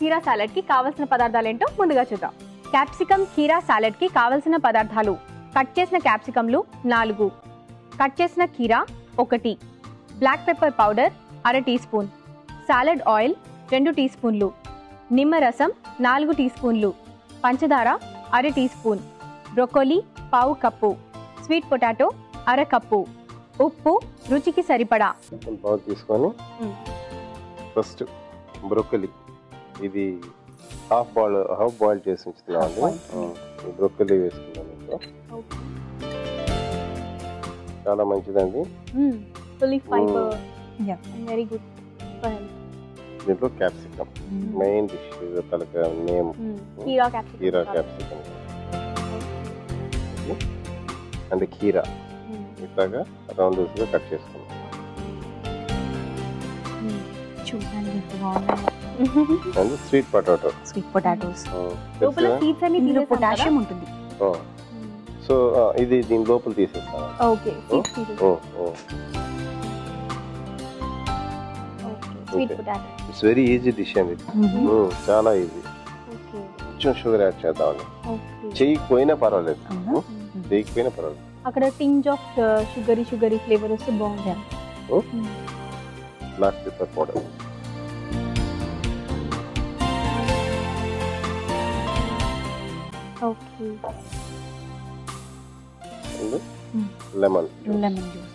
కీరా సాలెడ్ కి కావలసిన పదార్థాలు ఏంటో ముందుగా చూద్దాం క్యాప్సికమ్ కీరా సాలెడ్ కి కావలసిన పదార్థాలు కట్ చేసిన క్యాప్సికమ్లు నాలుగు కట్ చేసిన కీరా ఒకటి బ్లాక్ పెప్పర్ పౌడర్ అర టీ స్పూన్ సాలెడ్ ఆయిల్ రెండు టీ స్పూన్లు నిమ్మరసం నాలుగు టీ స్పూన్లు పంచదార అర టీ స్పూన్ బ్రొకోలీ పావు కప్పు స్వీట్ పొటాటో అర కప్పు ఉప్పు రుచికి సరిపడా కొంచెం పావు తీసుకొని మ్మ్. ఫస్ట్ బ్రొక్కలి ఇది హాఫ్ బాయిల్ హాఫ్ బాయిల్ చేసి ఉంచుతున్నాం అండి boil. బ్రొక్కలి వేసుకున్నాం ఇంట్లో చాలా మంచిదండి fully fibre Yeah. Very good దీంట్లో క్యాప్సికమ్ మెయిన్ డిష్ తలక నేమ్ కీరా క్యాప్సికమ్ కీరా క్యాప్సికమ్ అండ్ కీరా ఇట్లాగా రౌండ్ గా కట్ చేసుకున్నాం చూడండి ఎంత బాగున్నాయి and sweet potato sweet potatoes లోపల సీడ్స్ అన్ని ఇందులో పొటాషియం ఉంటుంది సో ఇది దీని లోపల తీసేస్తాను ఓకే సీడ్స్ తీసేసి oh oh okay sweet Okay. Potato it's very easy dish అండి Mm, చాలా ఈజీ ఓకే కొంచెం షుగర్ యాడ్ చేద్దామండి ఓకే చేయకపోయినా పర్వాలేదు అవునా? Mm, చేయకపోయినా పర్వాలేదు అక్కడ tinge of sugary sugary flavour వస్తే బాగుంటుంది black pepper powder okay and Mm. Lemon lemon juice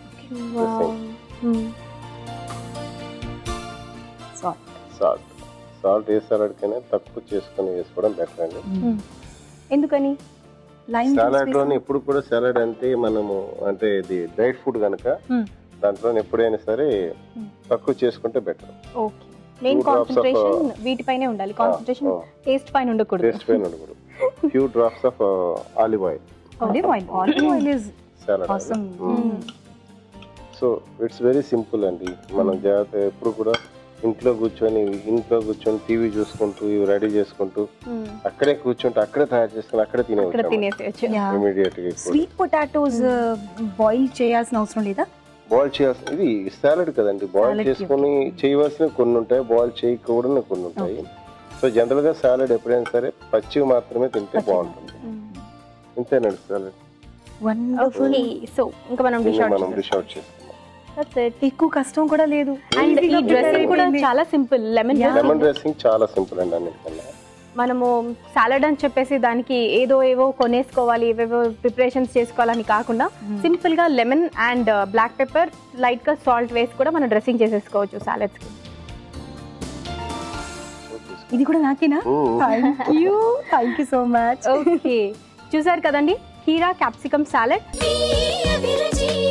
salt salt salt a salad కైనా తక్కువ చేసుకొని వేసుకోవడం బెటర్ అండి ఎందుకని లైమ్ సలాడ్ లోని ఎప్పుడు కూడా సలాడ్ అంటే మనము అంటే ఇది డైట్ ఫుడ్ కనుక Hmm. దాంట్లో ఎప్పుడైనా సరే Hmm. తక్కువ చేసుకుంటే better okay main Two drops of, concentration వీటిపైనే ఉండాలి కాన్సన్ట్రేషన్ టేస్ట్ పైన ఉండకూడదు టేస్ట్ పైన ఉండకూడదు few drops of olive oil olive oil olive oil is salad awesome. So it's very simple అండి మనం జాగ్రత్త ఎప్పుడు కూడా ఇంట్లో కూర్చొని ఇంట్లో కూర్చొని టీవీ చూసుకుంటూ ఇవి రెడీ చేసుకుంటూ అక్కడే కూర్చుంటూ అక్కడే తయారు చేసుకుని అక్కడే అక్కడ తినేవచ్చు తినేసేయచ్చు ఇమీడియట్ గా స్వీట్ పొటాటోస్ బాయిల్ చేయాల్సిన అవసరం లేదా బాయిల్ చేయాల్సిన ఇది సాలడ్ కదండి బాయిల్ Salad కి చేసుకుని చేయవలసిన కొన్ని ఉంటాయి బాయిల్ చేయకూడని కొన్ని ఉంటాయి సో జనరల్ గా సాలడ్ ఎప్పుడైనా సరే పచ్చివి మాత్రమే తింటే పచ్చివి. బాగుంటుంది ఇంతేనండి సాలడ్ వండర్ఫుల్ ఓకే సో ఇంకా మనం డిష్ దీన్ని అవుట్ మనం డిష్ అవుట్ చేసుకుందాం ఎక్కువ కష్టం కూడా లేదు అండ్ ఈ Easy గా డ్రెస్సింగ్ కూడా అయిపోయింది. చాలా simple lemon Yeah. Lemon dressing చాలా సింపుల్ అండి అన్నిటికన్నా మనము సాలడ్ అని చెప్పేసి దానికి ఏదో ఏవో కొనేసుకోవాలి ఏవేవో ప్రిపరేషన్స్ చేసుకోవాలని కాకుండా సింపుల్ గా lemon and black pepper light గా సాల్ట్ వేసి కూడా మనం డ్రెస్సింగ్ చేసేసుకోవచ్చు సాలెడ్స్ కి ఇది కూడా నాకేనా Mm. Thank you thank you so much okay చూసారు కదండి కీరా క్యాప్సికమ్ సాలెడ్ మీ అభిరుచి